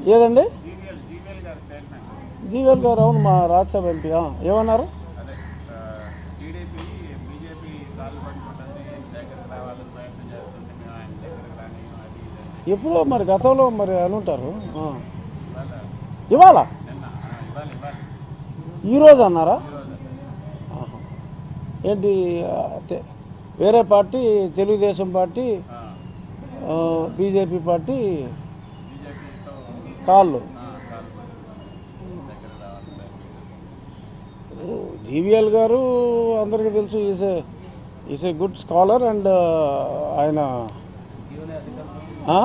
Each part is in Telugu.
ఏదండి జీవీఎల్ జీవీఎల్ గారి స్టేట్మెంట్ జీవెల్ గారు అవును మా రాజ్యసభ ఎంపీ ఆ, ఏమన్నారు అదే టీడీపీ బీజేపీ కాలు పట్టుకుంటుంది దగ్గరకు రావాలని ప్రయత్నం చేస్తుంది మేము ఆయన దగ్గరకు రాని అది ఇది అని. ఎప్పుడో మరి గతంలో మరి అనుంటారు ఆ. ఇవాళ ఇవాళ నిన్న ఆ, ఇవాళ ఇవాళ ఈరోజు అన్నారా ఈరోజు ఆహా. ఏంటి ఆ, అంటే వేరే పార్టీ తెలుగుదేశం పార్టీ ఆ, ఆ, బీజేపీ పార్టీ బీజేపీతో కాళ్ళు ఆ, కాలు పట్టుకుంటుంది దగ్గర రావాలని ప్రయత్నం జీవీఎల్ గారు అందరికీ తెలుసు is a is a good scholar and ఆయన ఆ?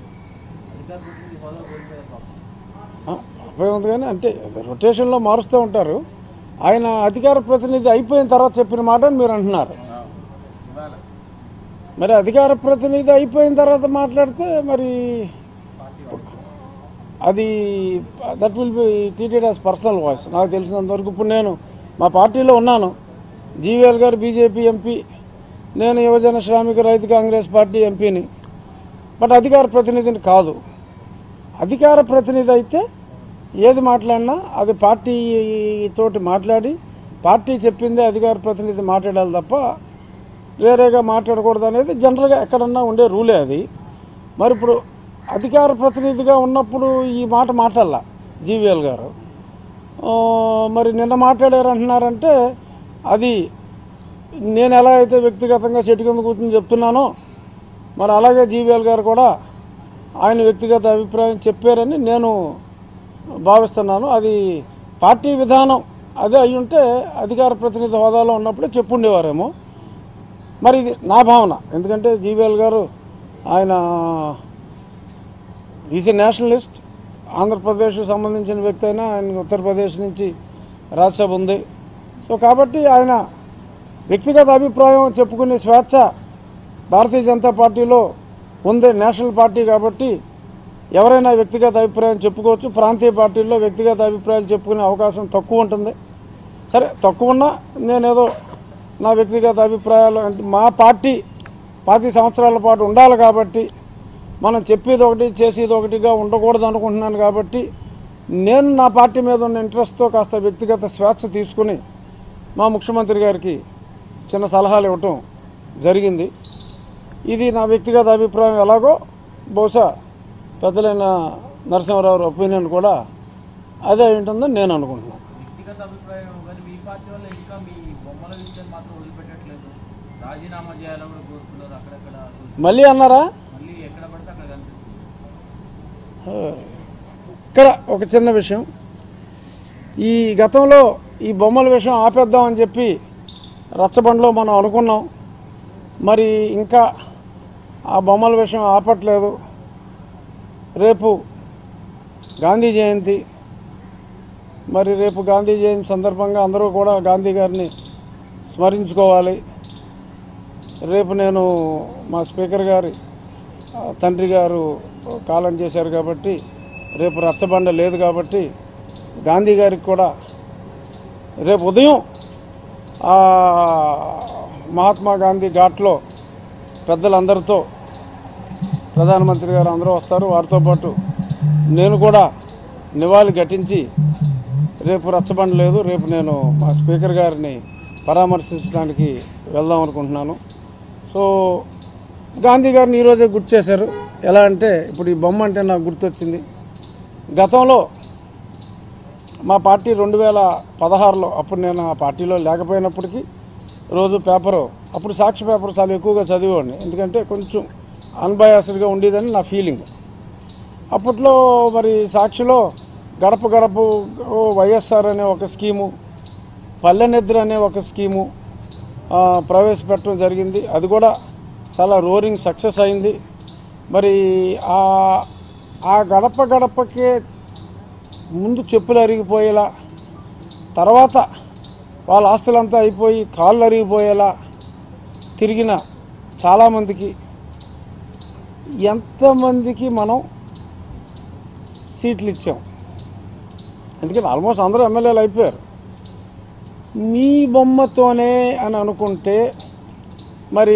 ఆ, అబ్బాయి ఉంది కానీ అంటే రొటేషన్లో మారుస్తూ ఉంటారు ఆయన అధికార ప్రతినిధి అయిపోయిన తర్వాత చెప్పిన మాట అని మీరు అంటున్నారు ఆ, ఇవాళ మరి అధికార ప్రతినిధి అయిపోయిన తర్వాత మాట్లాడితే మరి అది that will be treated as personal voice నాకు తెలిసినంత వరకు ఇప్పుడు నేను మా పార్టీలో ఉన్నాను జీవీఎల్ గారు బీజేపీ ఎంపీ నేను యువజన శ్రామిక రైతు కాంగ్రెస్ పార్టీ ఎంపీని బట్ అధికార ప్రతినిధిని కాదు అధికార ప్రతినిధి అయితే ఏది మాట్లాడినా అది పార్టీ తోటి మాట్లాడి పార్టీ చెప్పిందే అధికార ప్రతినిధి మాట్లాడాలి తప్ప వేరేగా మాట్లాడకూడదు అనేది జనరల్గా ఎక్కడన్నా ఉండే రూలే అది మరి ఇప్పుడు అధికార ప్రతినిధిగా ఉన్నప్పుడు ఈ మాట మాట్లాడాల జీవీఎల్ గారు ఆ, మరి నిన్న మాట్లాడారు అంటున్నారంటే అది నేను ఎలా అయితే వ్యక్తిగతంగా చెట్టు కింద కూర్చొని చెప్తున్నానో మరి అలాగే జీవీఎల్ గారు కూడా ఆయన వ్యక్తిగత అభిప్రాయం చెప్పారని నేను భావిస్తున్నాను అది పార్టీ విధానం అదే అయి ఉంటే అధికార ప్రతినిధి హోదాలో ఉన్నప్పుడే చెప్పుండేవారేమో మరి ఇది నా భావన ఎందుకంటే జీవీఎల్ గారు ఆయన ఈజ్ ఎ నేషనలిస్ట్ ఆంధ్రప్రదేశ్ సంబంధించిన వ్యక్తి అయినా ఆయన ఉత్తరప్రదేశ్ నుంచి రాజ్యసభ ఉంది సో కాబట్టి ఆయన వ్యక్తిగత అభిప్రాయం చెప్పుకునే స్వేచ్ఛ భారతీయ జనతా పార్టీలో ఉంది నేషనల్ పార్టీ కాబట్టి ఎవరైనా వ్యక్తిగత అభిప్రాయం చెప్పుకోవచ్చు ప్రాంతీయ పార్టీల్లో వ్యక్తిగత అభిప్రాయాలు చెప్పుకునే అవకాశం తక్కువ ఉంటుంది సరే తక్కువ ఉన్నా నేనేదో నా వ్యక్తిగత అభిప్రాయాలు అంటే మా పార్టీ పది సంవత్సరాల పాటు ఉండాలి కాబట్టి మనం చెప్పేది ఒకటి చేసేది ఒకటిగా ఉండకూడదు అనుకుంటున్నాను కాబట్టి నేను నా పార్టీ మీద ఉన్న ఇంట్రెస్ట్తో కాస్త వ్యక్తిగత స్వేచ్ఛ తీసుకుని మా ముఖ్యమంత్రి గారికి చిన్న సలహాలు ఇవ్వటం జరిగింది ఇది నా వ్యక్తిగత అభిప్రాయం ఎలాగో బహుశా పెద్దలైన నరసింహారావు ఒపీనియన్ కూడా అదే అయి ఉంటుందని నేను అనుకుంటున్నాను వ్యక్తిగత అభిప్రాయం కానీ మీ పార్టీ వాళ్ళు ఇంకా మీ బొమ్మల విషయం మాత్రం వదిలిపెట్టట్లేదు రాజీనామా చేయాలని కూడా కోరుతున్నారు అక్కడక్కడ మళ్ళీ అన్నారా మళ్ళీ ఎక్కడ పడితే అక్కడ కనిపిస్తుంది ఇక్కడ ఒక చిన్న విషయం ఈ గతంలో ఈ బొమ్మల విషయం ఆపేద్దామని చెప్పి రచ్చబండలో మనం అనుకున్నాం మరి ఇంకా ఆ బొమ్మల విషయం ఆపట్లేదు రేపు గాంధీ జయంతి మరి రేపు గాంధీ జయంతి సందర్భంగా అందరూ కూడా గాంధీ గారిని స్మరించుకోవాలి రేపు నేను మా స్పీకర్ గారి ఆ, తండ్రి గారు కాలం చేశారు కాబట్టి రేపు రచ్చబండ లేదు కాబట్టి గాంధీ గారికి కూడా రేపు ఉదయం ఆ మహాత్మా గాంధీ ఘాట్లో పెద్దలందరితో ప్రధానమంత్రి గారు అందరూ వస్తారు వారితో పాటు నేను కూడా నివాళి ఘటించి రేపు రచ్చబండ లేదు రేపు నేను మా స్పీకర్ గారిని పరామర్శించడానికి వెళ్దాం అనుకుంటున్నాను సో గాంధీ గారిని ఈరోజే గుర్తు చేశారు ఎలా అంటే ఇప్పుడు ఈ బొమ్మ అంటే నాకు గుర్తొచ్చింది గతంలో మా పార్టీ రెండు వేల పదహారులో అప్పుడు నేను ఆ పార్టీలో లేకపోయినప్పటికీ రోజు పేపరు అప్పుడు సాక్షి పేపర్ చాలా ఎక్కువగా చదివేవాడిని ఎందుకంటే కొంచెం అన్బయాస్డ్గా ఉండేదని నా ఫీలింగ్ అప్పట్లో మరి సాక్షిలో గడప గడప ఓ వైఎస్ఆర్ అనే ఒక స్కీము పల్లె నిద్ర అనే ఒక స్కీము ఆ, ప్రవేశపెట్టడం జరిగింది అది కూడా చాలా రోరింగ్ సక్సెస్ అయింది మరి ఆ ఆ గడప గడపకే ముందు చెప్పులు అరిగిపోయేలా తర్వాత వాళ్ళ ఆస్తులంతా అయిపోయి కాళ్ళు అరిగిపోయేలా తిరిగిన చాలామందికి ఎంతమందికి మనం సీట్లు ఇచ్చాం ఎందుకంటే ఆల్మోస్ట్ అందరూ ఎమ్మెల్యేలు అయిపోయారు మీ బొమ్మతోనే అని అనుకుంటే మరి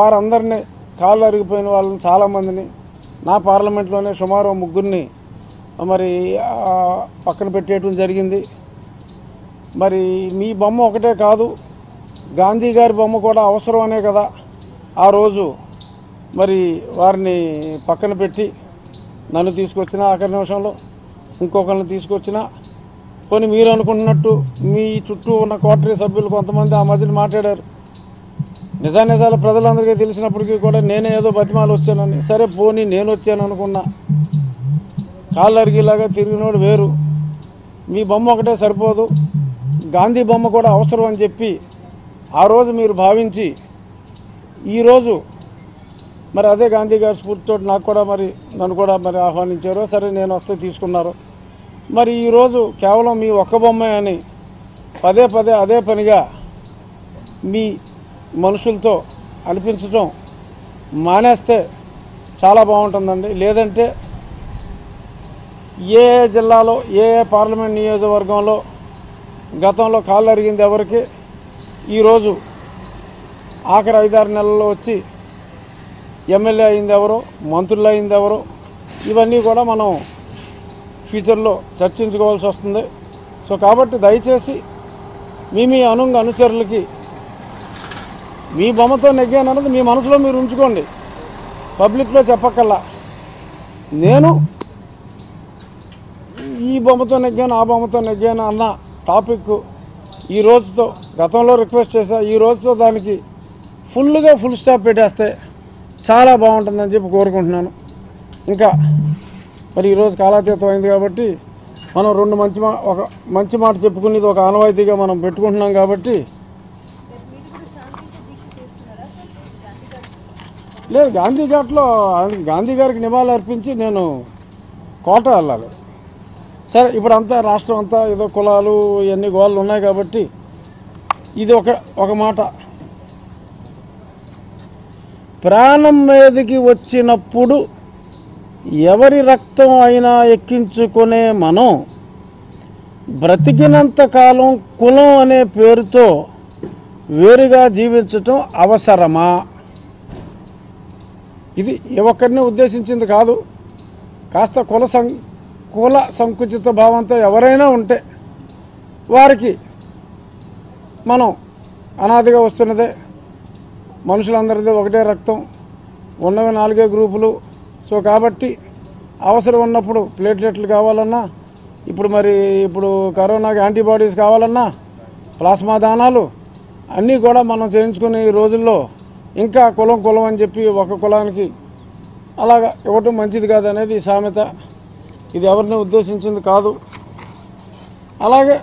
వారందరినీ కాళ్ళు అరిగిపోయిన వాళ్ళని చాలామందిని నా పార్లమెంట్లోనే సుమారు ఓ ముగ్గురిని మరి ఆ, పక్కన పెట్టేయటం జరిగింది మరి మీ బొమ్మ ఒకటే కాదు గాంధీ గారి బొమ్మ కూడా అవసరమనే కదా ఆ రోజు మరి వారిని పక్కన పెట్టి నన్ను తీసుకొచ్చిన ఆఖరి నిమిషంలో ఇంకొకరిని తీసుకొచ్చిన పోనీ మీరు అనుకుంటున్నట్టు మీ చుట్టూ ఉన్న కోటరీ సభ్యులు కొంతమంది ఆ మధ్యన మాట్లాడారు నిజానిజాలు ప్రజలందరికీ తెలిసినప్పటికీ కూడా నేనే ఏదో బతిమాలు వచ్చానని సరే పోనీ నేను వచ్చాను అనుకున్నా కాళ్ళు అరిగేలాగా తిరిగినోడు వేరు మీ బొమ్మ ఒకటే సరిపోదు గాంధీ బొమ్మ కూడా అవసరం అని చెప్పి ఆ రోజు మీరు భావించి ఈరోజు మరి అదే గాంధీ గారి స్ఫూర్తితో నాకు కూడా మరి నన్ను కూడా మరి ఆహ్వానించారు సరే నేను వస్తే తీసుకున్నారు మరి ఈరోజు కేవలం మీ ఒక్క బొమ్మే అని పదే పదే అదే పనిగా మీ మనుషులతో అనిపించడం మానేస్తే చాలా బాగుంటుందండి లేదంటే ఏ ఏ జిల్లాలో ఏ ఏ పార్లమెంట్ నియోజకవర్గంలో గతంలో కాళ్ళు అరిగింది ఎవరికి ఈరోజు ఆఖరి ఐదారు నెలల్లో వచ్చి ఎమ్మెల్యే అయింది ఎవరో మంత్రులు అయింది ఎవరో ఇవన్నీ కూడా మనం ఫ్యూచర్లో చర్చించుకోవాల్సి వస్తుంది సో కాబట్టి దయచేసి మీ మీ అనుంగ అనుచరులకి మీ బొమ్మతో నెగ్గానన్నది మీ మనసులో మీరు ఉంచుకోండి పబ్లిక్లో చెప్పక్కల్లా నేను ఈ బొమ్మతో నెగ్గాను ఆ బొమ్మతో నెగ్గాను అన్న టాపిక్ ఈ రోజుతో గతంలో రిక్వెస్ట్ చేశా ఈ రోజుతో దానికి ఫుల్గా ఫుల్ స్టాప్ పెట్టేస్తే చాలా బాగుంటుందని చెప్పి కోరుకుంటున్నాను ఇంకా మరి ఈరోజు కాలాతీతం అయింది కాబట్టి మనం రెండు మంచి మా ఒక మంచి మాట చెప్పుకునేది ఒక ఆనవాయితీగా మనం పెట్టుకుంటున్నాం కాబట్టి లేదు గాంధీ ఘాట్లో ఆయన గాంధీ గారికి నివాళులు అర్పించి నేను కోట వెళ్ళాలి సరే ఇప్పుడు అంతా రాష్ట్రం అంతా ఏదో కులాలు ఇవన్నీ గోళ్ళు ఉన్నాయి కాబట్టి ఇది ఒక ఒక మాట ప్రాణం మీదకి వచ్చినప్పుడు ఎవరి రక్తం అయినా ఎక్కించుకునే మనం బ్రతికినంత కాలం కులం అనే పేరుతో వేరుగా జీవించటం అవసరమా ఇది ఏ ఒక్కరిని ఉద్దేశించింది కాదు కాస్త కుల సం కుల సంకుచిత భావంతో ఎవరైనా ఉంటే వారికి మనం అనాదిగా వస్తున్నదే మనుషులందరిది ఒకటే రక్తం ఉన్నవి నాలుగే గ్రూపులు సో కాబట్టి అవసరం ఉన్నప్పుడు ప్లేట్లెట్లు కావాలన్నా ఇప్పుడు మరి ఇప్పుడు కరోనాకి యాంటీబాడీస్ కావాలన్నా ప్లాస్మా దానాలు అన్నీ కూడా మనం చేయించుకునే ఈ రోజుల్లో ఇంకా కులం కులం అని చెప్పి ఒక కులానికి అలాగా ఇవ్వటం మంచిది కాదు అనేది ఈ సామెత ఇది ఎవరిని ఉద్దేశించింది కాదు అలాగే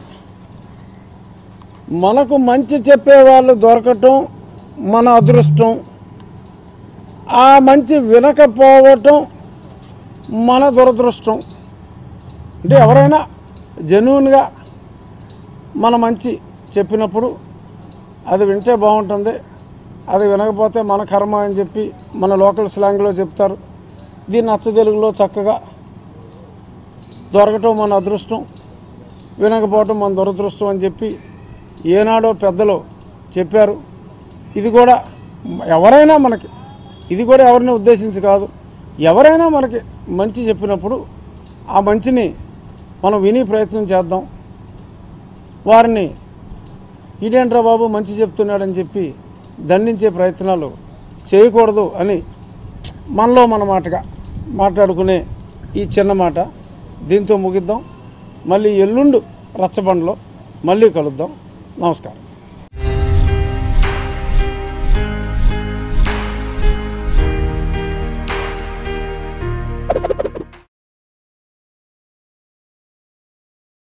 మనకు మంచి చెప్పేవాళ్ళు దొరకటం మన అదృష్టం ఆ మంచి వినకపోవటం మన దురదృష్టం అంటే ఎవరైనా జెన్యున్గా మన మంచి చెప్పినప్పుడు అది వింటే బాగుంటుంది అది వినకపోతే మన కర్మ అని చెప్పి మన లోకల్ స్లాంగ్లో చెప్తారు దీన్ని అచ్చ తెలుగులో చక్కగా దొరకటం మన అదృష్టం వినకపోవటం మన దురదృష్టం అని చెప్పి ఏనాడో పెద్దలు చెప్పారు ఇది కూడా ఎవరైనా మనకి ఇది కూడా ఎవరిని ఉద్దేశించి కాదు ఎవరైనా మనకి మంచి చెప్పినప్పుడు ఆ మంచిని మనం విని ప్రయత్నం చేద్దాం వారిని ఇదేంట్రా బాబు మంచి చెప్తున్నాడని చెప్పి దండించే ప్రయత్నాలు చేయకూడదు అని మనలో మన మాటగా మాట్లాడుకునే ఈ చిన్న మాట దీంతో ముగిద్దాం మళ్ళీ ఎల్లుండు రచ్చబండలో మళ్ళీ కలుద్దాం నమస్కారం